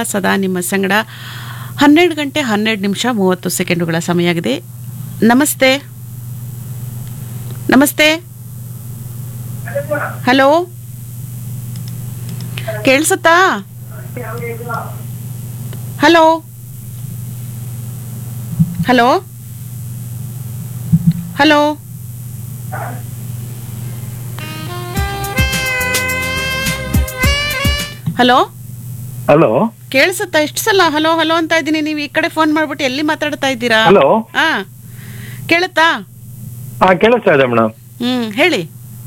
ಸದಾ ನಿಮ್ಮ ಸಂಗಡ ಹನ್ನೆರಡು ಗಂಟೆ ಹನ್ನೆರಡು ನಿಮಿಷ ಮೂವತ್ತು ಸೆಕೆಂಡುಗಳ ಸಮಯ ಆಗಿದೆ ನಮಸ್ತೆ ನಮಸ್ತೆ ಹಲೋ ಕೇಳಿಸುತ್ತಾ hello hello hello hello hello ಕೇಳಿಸುತ್ತಾ ಎಷ್ಟು ಸಲ ಹಲೋ ಹಲೋ ಅಂತ ಇದ್ದೀನಿ ನೀವು ಈ ಕಡೆ ಫೋನ್ ಮಾಡ್ಬಿಟ್ಟು ಎಲ್ಲಿ ಮಾತಾಡ್ತಾ ಇದ್ದೀರಾ ಹಲೋ ಹಾ ಕೇಳುತ್ತಾ ಹಾ ಕೇಳಿಸ್ತಾ ಇದೆ ಮೇಡಮ್ ಹ್ಮ್ ಹೇಳಿ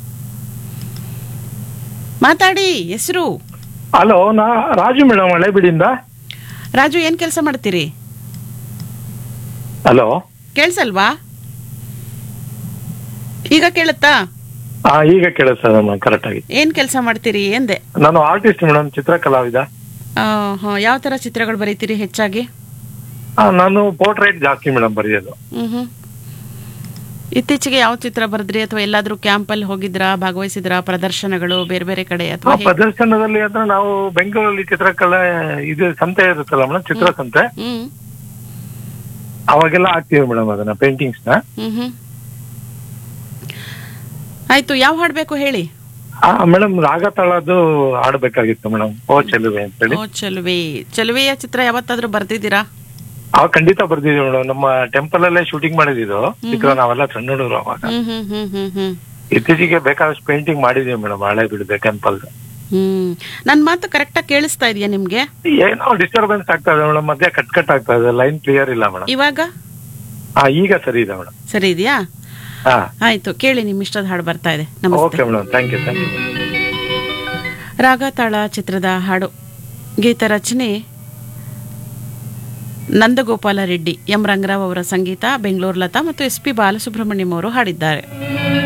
ಮಾತಾಡಿ ಹೆಸರು ಹಲೋ ನಾ ರಾಜು ಮೇಡಮ್ ಹಳೆಬೀಡಿಂದ ರಾಜು ಏನ್ ಕೆಲಸ ಮಾಡ್ತೀರಿ ಹಲೋ ಕೇಳ್ಸಲ್ವಾ ಈಗ ಕೇಳುತ್ತಾ ಹಾ ಈಗ ಕೇಳಿಸ್ತಾ ಇದೆ ಮೇಡಮ್ ಕರೆಕ್ಟ್ ಆಗಿ ಏನ್ ಕೆಲಸ ಮಾಡ್ತೀರಿ ಎಂದೆ ನಾನು ಆರ್ಟಿಸ್ಟ್ ಮೇಡಮ್ ಚಿತ್ರಕಲಾವಿದ ಯಾವ ತರ ಚಿತ್ರಗಳು ಬರೀತೀರಿ ಹೆಚ್ಚಾಗಿ ಹಾ ನಾನು ಪೋರ್ಟ್ರೇಟ್ ಜಾಸ್ತಿ ಮೇಡಮ್ ಬರೆಯೋದು ಹ್ಮ್ ಹ್ಮ್ ಇತ್ತೀಚೆಗೆ ಯಾವ ಚಿತ್ರ ಬರೆದ್ರಿ ಅಥವಾ ಎಲ್ಲಾದ್ರೂ ಕ್ಯಾಂಪಲ್ಲಿ ಹೋಗಿದ್ರಾ ಭಾಗವಹಿಸಿದ್ರಾ ಪ್ರದರ್ಶನಗಳು ಬೇರೆ ಬೇರೆ ಕಡೆ ಆ ಅಥವಾ ಹೇಗೆ? ಪ್ರದರ್ಶನದಲ್ಲಿ ಅಂದ್ರೆ ನಾವು ಬೆಂಗಳೂರಲ್ಲಿ ಚಿತ್ರಕಲೆ ಇದು ಸಂತೆ ಇರುತ್ತಲ್ಲ ಮೇಡಮ್ ಚಿತ್ರ ಸಂತೆ ಹ್ಮ್ ಅವಾಗೆಲ್ಲ ಹಾಕ್ತೀವಿ ಮೇಡಮ್ ಅದನ್ನ ಪೇಂಟಿಂಗ್ಸ್ ನ ಹ್ಮ್ ಹ್ಮ್ ಆಯ್ತು ಯಾವ ಹಾಡ್ಬೇಕು ಹೇಳಿ ಮೇಡಮ್ ರಾಗ ತಾಳದ್ದು ಆಡ್ಬೇಕಾಗಿತ್ತು ಮೇಡಮ್ ಓ ಚೆಲುವೆ ಅಂತೇಳಿ ಓ ಚಲುವೆ ಚಲುವೆಯ ಚಿತ್ರ ಯಾವತ್ತಾದ್ರೂ ಬರ್ದಿದ್ದೀರಾ ಅವಾಗ ಖಂಡಿತ ಬರ್ದಿದ್ವಿ ಮೇಡಮ್ ನಮ್ಮ ಟೆಂಪಲ್ ಅಲ್ಲೇ ಶೂಟಿಂಗ್ ಮಾಡಿದಿದ್ದು ಚಿತ್ರ ನಾವೆಲ್ಲ ಸಣ್ಣ ಹುಡುಗರು ಅವಾಗ ಹ್ಮ್ ಹ್ಮ್ ಹ್ಮ್ ಹ್ಮ್ ಹ್ಮ್ ಇತ್ತೀಚೆಗೆ ಬೇಕಾದಷ್ಟು ಪೇಂಟಿಂಗ್ ಮಾಡಿದೀವಿ ಮೇಡಮ್ ಹಳೆ ಬಿಡದೆ ಟೆಂಪಲ್ ಹ್ಮ್ ನನ್ ಮಾತು ಕರೆಕ್ಟಾಗಿ ಕೇಳಿಸ್ತಾ ಇದೆಯಾ ನಿಮ್ಗೆ ಏನೋ ಡಿಸ್ಟರ್ಬೆನ್ಸ್ ಆಗ್ತಾ ಇದೆ ಮೇಡಮ್ ಮಧ್ಯ ಕಟ್ ಕಟ್ ಆಗ್ತಾ ಇದೆ ಲೈನ್ ಕ್ಲಿಯರ್ ಇಲ್ಲ ಮೇಡಮ್ ಇವಾಗ ಹಾ ಈಗ ಸರಿ ಇದೆ ಮೇಡಮ್ ಸರಿ ಇದೆಯಾ ಹಾ ಆಯ್ತು ಕೇಳಿ ನಿಮ್ ಇಷ್ಟದ ಹಾಡು ಬರ್ತಾ ಇದೆ ಓಕೆ ನಮಸ್ತೆ madam thank you thank you Raga Tala ಚಿತ್ರದ ಹಾಡು ಗೀತ ರಚನೆ ನಂದಗೋಪಾಲ ರೆಡ್ಡಿ ಎಂ ರಂಗರಾವ್ ಅವರ ಸಂಗೀತ ಬೆಂಗಳೂರು ಲತಾ ಮತ್ತು ಎಸ್ ಪಿ ಬಾಲಸುಬ್ರಹ್ಮಣ್ಯಂ ಅವರು ಹಾಡಿದ್ದಾರೆ